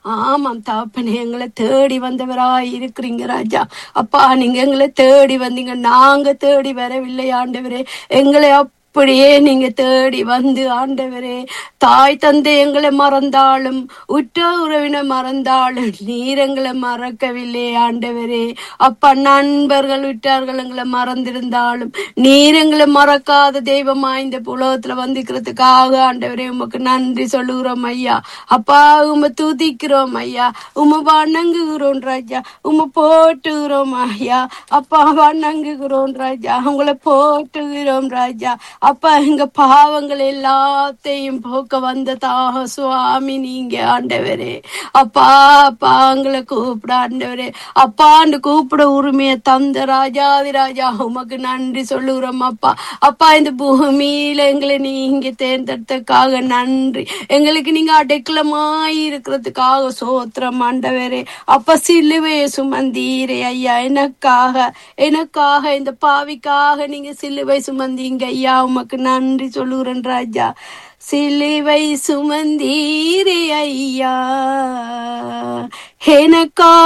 ஆமாம் தகப்பனே எங்களை தேடி வந்தவராய் இருக்கிறீங்க ராஜா அப்பா நீங்க எங்களை தேடி வந்தீங்க நாங்க தேடி வரவில்லை ஆண்டவரே எங்களை அப்படியே நீங்க தேடி வந்து ஆண்டவரே தாய் தந்தை எங்களை மறந்தாலும் உற்ற உறவினை மறந்தாலும் நீர் எங்களை மறக்கவில்லை ஆண்டவரே அப்பா நண்பர்கள் விட்டார்கள் எங்களை மறந்திருந்தாலும் நீர் எங்களை மறக்காத தெய்வமா இந்த உலகத்துல வந்திருக்கிறதுக்காக ஆண்டவரே உமக்கு நன்றி சொல்லுகிறோம் ஐயா அப்பா உமை துதிக்கிறோம் ஐயா உமை வணங்குகிறோம் ராஜா உமை போட்டுகிறோம் ஐயா அப்பா வணங்குகிறோம் ராஜா உங்களை போட்டுகிறோம் ராஜா அப்பா எங்க பாவங்கள் எல்லாத்தையும் போக்க வந்ததாக சுவாமி நீங்க ஆண்டவரே அப்பா அப்பா எங்களை கூப்பிட ஆண்டவரே அப்பான்னு கூப்பிட உரிமையை தந்த ராஜாதி ராஜா உமக்கு நன்றி சொல்லுகிறோம் அப்பா அப்பா இந்த பூமியில எங்களை நீங்க தேர்ந்தெடுத்ததுக்காக நன்றி எங்களுக்கு நீங்க அடைக்கலமாய் இருக்கிறதுக்காக சோத்திரம் ஆண்டவரே அப்ப சிலுவையை சுமந்தீரே ஐயா எனக்காக எனக்காக இந்த பாவிக்காக நீங்க சிலுவை சுமந்தீங்க ஐயா உமக்கு நன்றி சொல்லுகிறேன் ராஜா சிலுவை சுமந்தீரே ஐயா எனக்கா